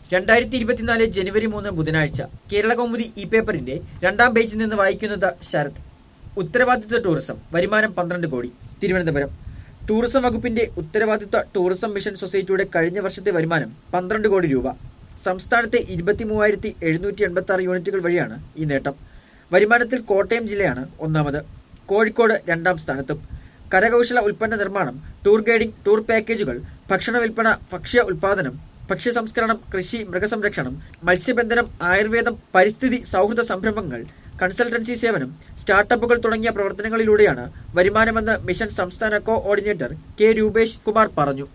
രണ്ടായിരത്തി ഇരുപത്തിനാല് ജനുവരി മൂന്ന് ബുധനാഴ്ച കേരള കൗമുദി ഇ പേപ്പറിന്റെ രണ്ടാം പേജിൽ നിന്ന് വായിക്കുന്നത് ശരത് ഉത്തരവാദിത്വ ടൂറിസം വരുമാനം പന്ത്രണ്ട് കോടി തിരുവനന്തപുരം ടൂറിസം വകുപ്പിന്റെ ഉത്തരവാദിത്വ ടൂറിസം മിഷൻ സൊസൈറ്റിയുടെ കഴിഞ്ഞ വർഷത്തെ വരുമാനം പന്ത്രണ്ട് കോടി രൂപ സംസ്ഥാനത്തെ ഇരുപത്തി മൂവായിരത്തി എഴുന്നൂറ്റി എൺപത്തി ആറ് യൂണിറ്റുകൾ വഴിയാണ് ഈ നേട്ടം വരുമാനത്തിൽ കോട്ടയം ജില്ലയാണ് ഒന്നാമത് കോഴിക്കോട് രണ്ടാം സ്ഥാനത്തും കരകൗശല ഉൽപ്പന്ന നിർമ്മാണം ടൂർ ഗൈഡിംഗ് ടൂർ പാക്കേജുകൾ ഭക്ഷണ വിൽപ്പന ഭക്ഷ്യ ഉൽപാദനം ഭക്ഷ്യ സംസ്കരണം കൃഷി മൃഗസംരക്ഷണം മത്സ്യബന്ധനം ആയുർവേദം പരിസ്ഥിതി സൗഹൃദ സംരംഭങ്ങൾ കൺസൾട്ടൻസി സേവനം സ്റ്റാർട്ടപ്പുകൾ തുടങ്ങിയ പ്രവർത്തനങ്ങളിലൂടെയാണ് വരുമാനമെന്ന് മിഷൻ സംസ്ഥാന coordinator K Rupesh Kumar പറഞ്ഞു